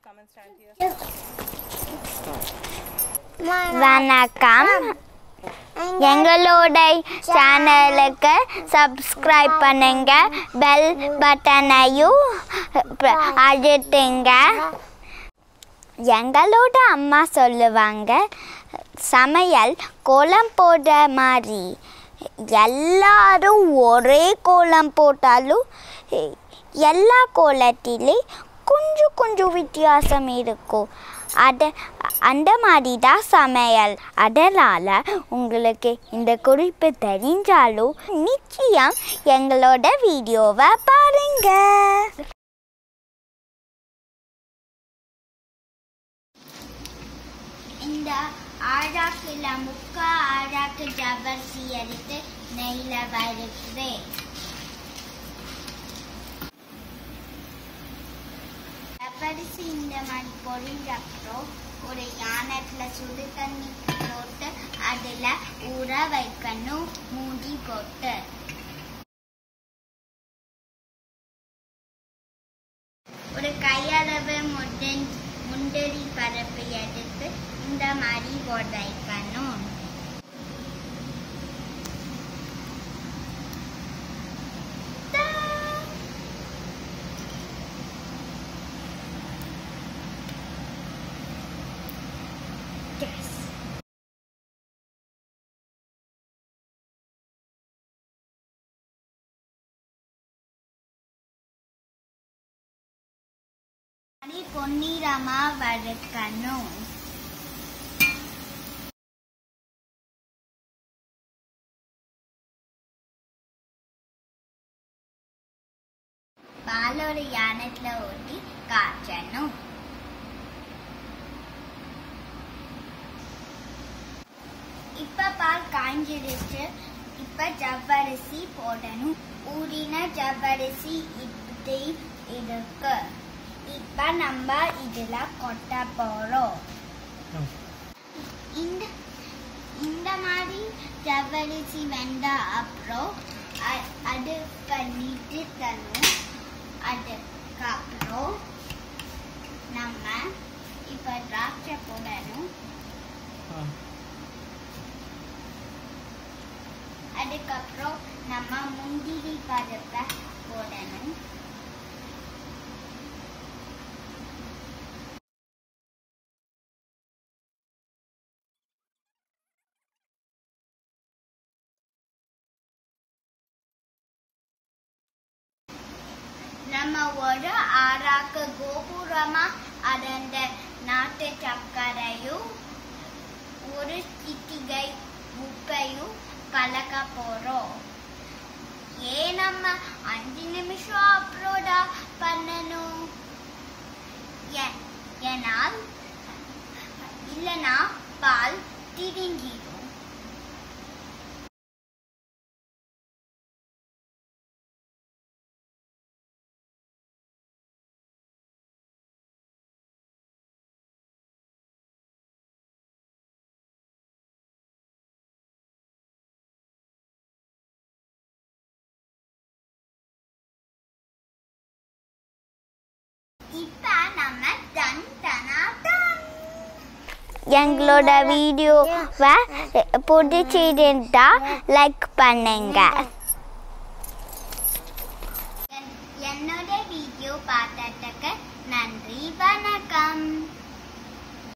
come and stand here. வணக்கம் எங்களோட சேனலுக்கு சப்ஸ்கிரைப் பண்ணுங்க பெல் பட்டனையும் அழுத்துங்க எங்களோட அம்மா சொல்லுவாங்க சமையல் கோலம் போடுற மாதிரி எல்லாரும் ஒரே கோலம் போட்டாலும் எல்லா கோலத்திலே கொஞ்சம் கொஞ்சம் வித்தியாசம் இருக்கும் அத அந்த மாதிரி தான் சமையல் அதனால் உங்களுக்கு இந்த குறிப்பு தெரிஞ்சாலும் நிச்சயம் எங்களோட வீடியோவை பாருங்க இந்த ஆழாக்கில் முக்கா ஆழாக்கு ஜவர்சி எடுத்து நெய்யில் வறுக்கிறேன் ஜவ்வரிசி இந்த மாதிரி பொரிஞ்சப்புறம் ஒரு யானத்தில் சுடு தண்ணி போட்டு அதில் ஊற வைக்கணும் மூடி போட்டு ஒரு கையளவு முடன் முண்டரி பருப்பு எடுத்து இந்த மாதிரி உடைக்கணும் Yes. மாதிரி பொன்னிறமா வறுக்கணும் பால் ஒரு யானத்துல ஊற்றி காய்ச்சணும் இப்ப பால் காய்ஞ்சிருச்சு இப்ப ஜவ்வரிசி போடணும் ஊறின ஜவ்வரிசி இப்படி இருக்கு இப்ப நம்ம இதுல கொட்ட போறோம் இந்த இந்த மாதிரி ஜவ்வரிசி வெந்த அப்புறம் அ- அது பண்ணிட்டு தரும் அதுக்கப்புறம் நம்ம இப்ப திராட்சை போடணும் அதுக்கப்புறம் நம்ம முந்திரி பருப்பை போடணும் நம்ம ஒரு ஆறாக்கு கோபுரமா அதந்த நாட்டு சர்க்கரையும் ஒரு சிட்டிகை உப்பையும் கலக்க போறோம் ஏன் நம்ம அஞ்சு நிமிஷம் அப்லோடா பண்ணணும் ஏன் ஏனால் இல்லனா பால் திரிஞ்சிடும் இப்ப நம்ம டன் டனா டன் எங்களோட வீடியோவை பிடிச்சிருந்தா லைக் பண்ணுங்க என்னோட வீடியோ பார்த்ததுக்கு நன்றி வணக்கம்